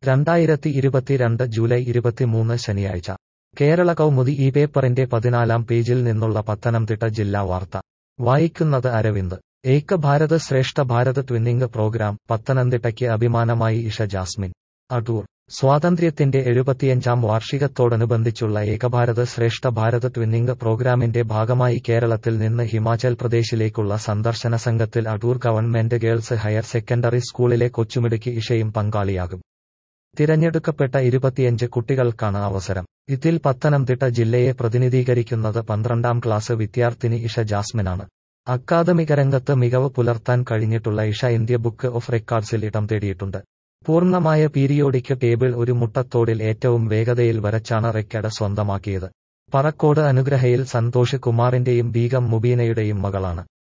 രണ്ടായിരത്തി ഇരുപത്തിരണ്ട് ജൂലൈ ഇരുപത്തിമൂന്ന് ശനിയാഴ്ച കേരള കൗമുദി ഈ പേപ്പറിന്റെ പതിനാലാം പേജിൽ നിന്നുള്ള പത്തനംതിട്ട ജില്ലാ വാർത്ത വായിക്കുന്നത് അരവിന്ദ് ഏക ഭാരത് ശ്രേഷ്ഠ ഭാരത് ട്വിന്നിംഗ് പ്രോഗ്രാം പത്തനംതിട്ടയ്ക്ക് അഭിമാനമായി ഇഷ ജാസ്മിൻ അടൂർ സ്വാതന്ത്ര്യത്തിന്റെ എഴുപത്തിയഞ്ചാം വാർഷികത്തോടനുബന്ധിച്ചുള്ള ഏകഭാരത് ശ്രേഷ്ഠ ഭാരത് ട്വിന്നിംഗ് പ്രോഗ്രാമിന്റെ ഭാഗമായി കേരളത്തിൽ നിന്ന് ഹിമാചൽ പ്രദേശിലേക്കുള്ള സന്ദർശന സംഘത്തിൽ Adoor government girls higher secondary സ്കൂളിലെ കൊച്ചുമിടുക്കി ഇഷയും പങ്കാളിയാകും തിരഞ്ഞെടുക്കപ്പെട്ട ഇരുപത്തിയഞ്ച് കുട്ടികൾക്കാണ് അവസരം ഇതിൽ പത്തനംതിട്ട ജില്ലയെ പ്രതിനിധീകരിക്കുന്നത് പന്ത്രണ്ടാം ക്ലാസ് വിദ്യാർത്ഥിനി ഇഷ ജാസ്മിനാണ് അക്കാദമിക രംഗത്ത് മികവ് പുലർത്താൻ കഴിഞ്ഞിട്ടുള്ള ഇഷ ഇന്ത്യ ബുക്ക് ഓഫ് റെക്കോർഡ്സിൽ ഇടം തേടിയിട്ടുണ്ട് പൂർണ്ണമായ പീരിയോഡിക് ടേബിൾ ഒരു മുട്ടത്തോടിൽ ഏറ്റവും വേഗതയിൽ വരച്ചാണ് റെക്കോർഡ് സ്വന്തമാക്കിയത് പറക്കോട് അനുഗ്രഹയിൽ സന്തോഷ് കുമാറിന്റെയും ബീഗം മുബീനയുടെയും മകളാണ്